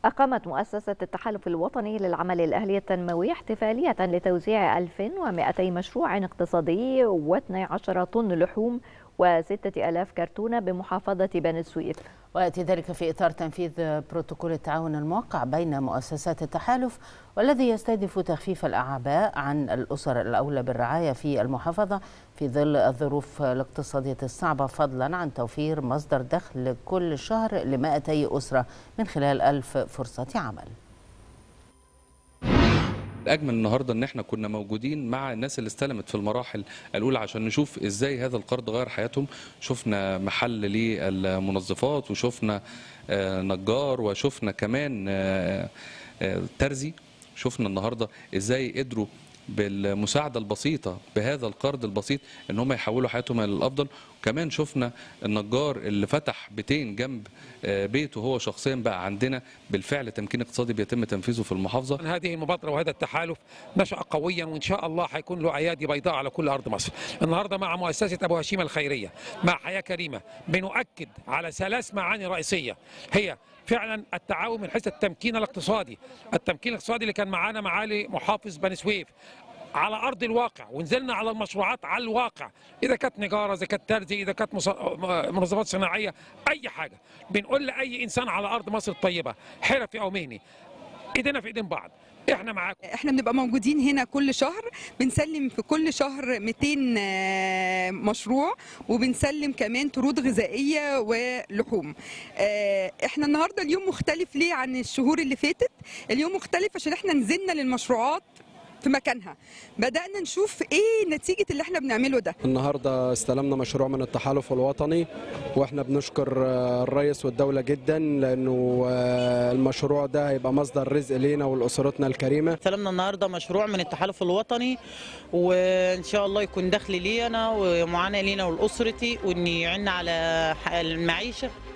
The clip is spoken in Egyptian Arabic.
أقامت مؤسسة التحالف الوطني للعمل الأهلي التنموي احتفالية لتوزيع 1200 مشروع اقتصادي و12 طن لحوم وستة ألاف كرتونة بمحافظة بني سويف ويأتي ذلك في إطار تنفيذ بروتوكول التعاون الموقع بين مؤسسات التحالف والذي يستهدف تخفيف الأعباء عن الأسر الأولى بالرعاية في المحافظة في ظل الظروف الاقتصادية الصعبة فضلا عن توفير مصدر دخل كل شهر ل 200 أسرة من خلال ألف فرصة عمل الاجمل النهارده ان احنا كنا موجودين مع الناس اللي استلمت في المراحل الاولى عشان نشوف ازاي هذا القرض غير حياتهم شفنا محل للمنظفات وشفنا آه، نجار وشفنا كمان آه، آه، ترزي شفنا النهارده ازاي قدروا بالمساعده البسيطه بهذا القرض البسيط ان هم يحولوا حياتهم الى الافضل وكمان شفنا النجار اللي فتح بيتين جنب آه، بيته هو شخصيا بقى عندنا بالفعل تمكين اقتصادي بيتم تنفيذه في المحافظه هذه المبادرة وهذا التحالف نشأ قويا وإن شاء الله حيكون له أيادي بيضاء على كل أرض مصر النهاردة مع مؤسسة أبو هشيم الخيرية مع حياة كريمة بنؤكد على ثلاث معاني رئيسية هي فعلا التعاون من حيث التمكين الاقتصادي التمكين الاقتصادي اللي كان معانا معالي محافظ بني سويف على ارض الواقع ونزلنا على المشروعات على الواقع اذا كانت نجاره اذا كانت ترزي اذا كانت مص- منظمات صناعيه اي حاجه بنقول لاي انسان على ارض مصر الطيبه حرفي او مهني ايدينا في ايدين بعض احنا معاكم احنا بنبقى موجودين هنا كل شهر بنسلم في كل شهر 200 آه، مشروع وبنسلم كمان طرود غذائيه ولحوم آه، احنا النهارده اليوم مختلف ليه عن الشهور اللي فاتت اليوم مختلف عشان احنا نزلنا للمشروعات في مكانها بدأنا نشوف ايه نتيجة اللي احنا بنعمله ده النهارده استلمنا مشروع من التحالف الوطني واحنا بنشكر آه، الرئيس والدوله جدا لانه آه، المشروع ده هيبقى مصدر رزق لينا ولاسرتنا الكريمه استلمنا النهارده مشروع من التحالف الوطني وان شاء الله يكون دخل لي انا ومعاناه لينا ولاسرتي وان يعين على ح- المعيشه